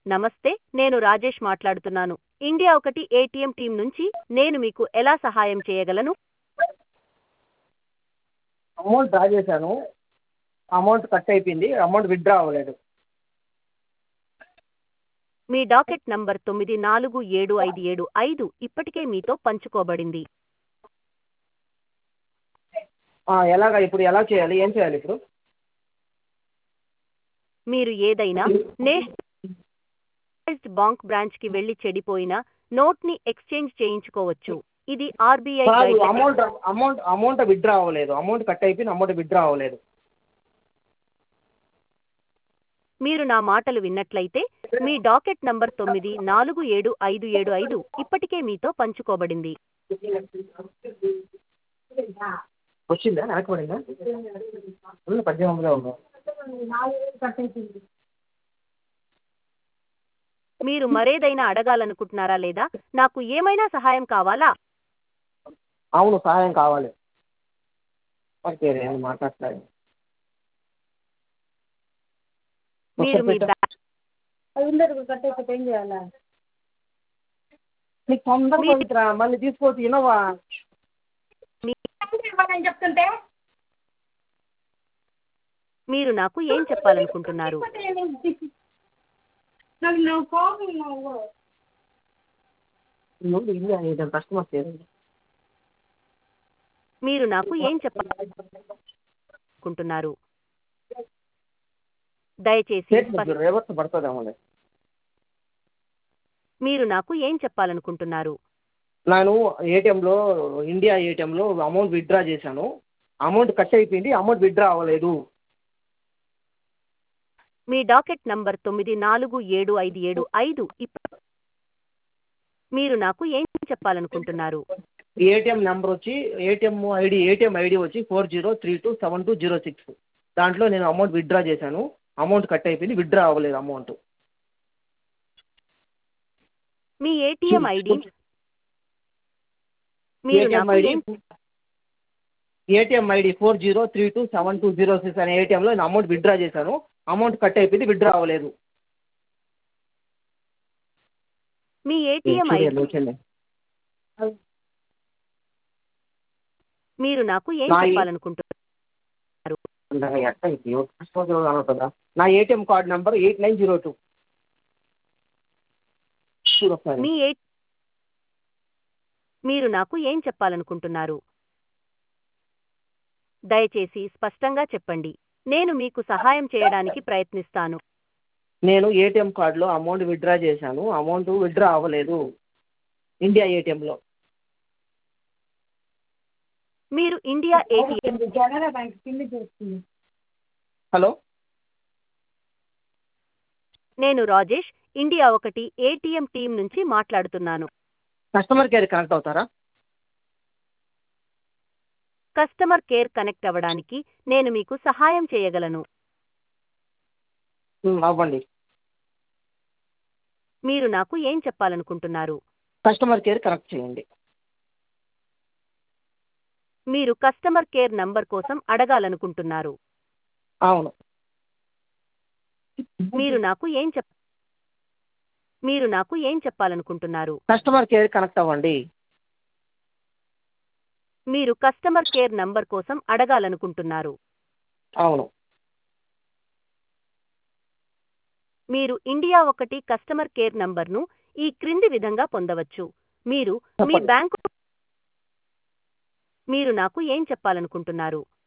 నమస్తే నేను రాజేష్ మాట్లాడుతున్నాను ఇండియా ఒకటి ఏటీఎం టీం నుంచి నేను మీకు ఎలా సహాయం చేయగలను అమౌంట్ డ్రా చేశాను అమౌంట్ కట్ అయిపోయింది అమౌంట్ విత్డ్రా అవ్వలేదు మీ డాకెట్ నంబర్ తొమ్మిది నాలుగు ఏడు ఐదు ఏడు ఐదు ఇప్పటికే మీతో పంచుకోబడింది ఆ, ఎలాగ ఇప్పుడు ఎలా చేయాలి ఏం చేయాలి ఇప్పుడు మీరు ఏదైనా నేషనలైజ్డ్ బాంక్ బ్రాంచ్కి వెళ్లి చెడిపోయిన నోట్ని ఎక్స్చేంజ్ చేయించుకోవచ్చు ఇది ఆర్బీఐ కాదు అమౌంట్ అమౌంట్ అమౌంట్ విత్డ్రా అవ్వలేదు అమౌంట్ కట్ అయిపోయింది అమౌంట్ విత్డ్రా అవ్వలేదు మీరు నా మాటలు విన్నట్లయితే మీ డాకెట్ నంబర్ తొమ్మిది నాలుగు ఏడు ఐదు ఏడు ఐదు ఇప్పటికే మీతో పంచుకోబడింది వచ్చిందా వెనక్కి పడిందా ఉంది, పద్దెనిమిది వందలే ఉందా మీరు మరేదైనా అడగాలనుకుంటున్నారా లేదా నాకు ఏమైనా సహాయం కావాలా అవును సహాయం కావాలి ఓకే నేను మాట్లాడతాను మీరు మీ ఒకసారి బ్యాంక్ అందరు కట్ అయిపోతే ఏం చేయాలా నీకు తొందర మీ- పవిత్ర మళ్ళీ తీసుకోవచ్చు ఇన్నోవా ఇవ్వాలని చెప్తుంటే మీరు నాకు ఏం చెప్పాలనుకుంటున్నారు నాకు నువ్వు కోపం నువ్వు నువ్వు ఇల్లు అనేది కస్టమర్ కేర్ మీరు నాకు ఏం చెప్పాలనుకుంటున్నారు దయచేసి స్పష్ట- రివర్స్ పడుతుందేమో మీరు నాకు ఏం చెప్పాలనుకుంటున్నారు నేను ఏటీఎంలో ఇండియా ఏటీఎంలో అమౌంట్ విత్డ్రా చేశాను అమౌంట్ కట్ అయిపోయింది అమౌంట్ విత్డ్రా అవ్వలేదు మీ డాకెట్ నంబర్ తొమ్మిది నాలుగు ఏడు ఐదు ఏడు ఐదు ఇప్ప- మీరు నాకు ఏం చెప్పాలనుకుంటున్నారు ఏటీఎం నెంబర్ వచ్చి ఏటీఎం ఐడి ఏటీఎం ఐడి వచ్చి four zero three two seven two zero six దాంట్లో నేను అమౌంట్ విత్డ్రా చేశాను అమౌంట్ కట్ అయిపోయింది విత్డ్రా అవ్వలేదు అమౌంట్ మీ ఏటీఎం ఐడి మీరు ఏటీఎం నాకు ఐడి ఏం ATM ID four zero three two seven two zero six అనే ఏటీఎంలో నేను అమౌంట్ విత్డ్రా చేశాను అమౌంట్ కట్ అయిపోయింది విత్డ్రా అవ్వలేదు మీ ఏటీఎం ఐడి వచ్చింది మీరు నాకు ఏం నా ఈ- చెప్పాలనుకుంటున్నారు నా ATM card number eight nine zero two చూడు ఒకసారి మీ ఏ మీరు నాకు ఏం చెప్పాలనుకుంటున్నారు దయచేసి స్పష్టంగా చెప్పండి నేను మీకు సహాయం చేయడానికి ప్రయత్నిస్తాను నేను ఏటీఎం కార్డులో అమౌంట్ విత్డ్రా చేశాను అమౌంట్ విత్డ్రా అవ్వలేదు ఇండియా ఏటీఎంలో మీరు ఇండియా ఏటీఎం కెనరా బ్యాంక్ కింద చేస్తుంది హలో నేను రాజేష్ ఇండియా ఒకటి ఏటీఎం టీం నుంచి మాట్లాడుతున్నాను కస్టమర్ కేర్ కనెక్ట్ అవుతారా కస్టమర్ కేర్ కనెక్ట్ అవ్వడానికి నేను మీకు సహాయం చేయగలను ఉమ్, అవ్వండి మీరు నాకు ఏం చెప్పాలనుకుంటున్నారు కస్టమర్ కేర్ కనెక్ట్ చేయండి మీరు కస్టమర్ కేర్ నంబర్ కోసం అడగాలనుకుంటున్నారు అవును మీరు నాకు ఏం చెప్ మీరు నాకు ఏం చెప్పాలనుకుంటున్నారు కస్టమర్ కేర్ కనెక్ట్ అవ్వండి మీరు కస్టమర్ కేర్ నంబర్ కోసం అడగాలనుకుంటున్నారు అవును మీరు ఇండియా ఒకటి కస్టమర్ కేర్ నంబర్ను ఈ క్రింది విధంగా పొందవచ్చు మీరు మీ చెప్పండి. బ్యాంకు మీరు నాకు ఏం చెప్పాలనుకుంటున్నారు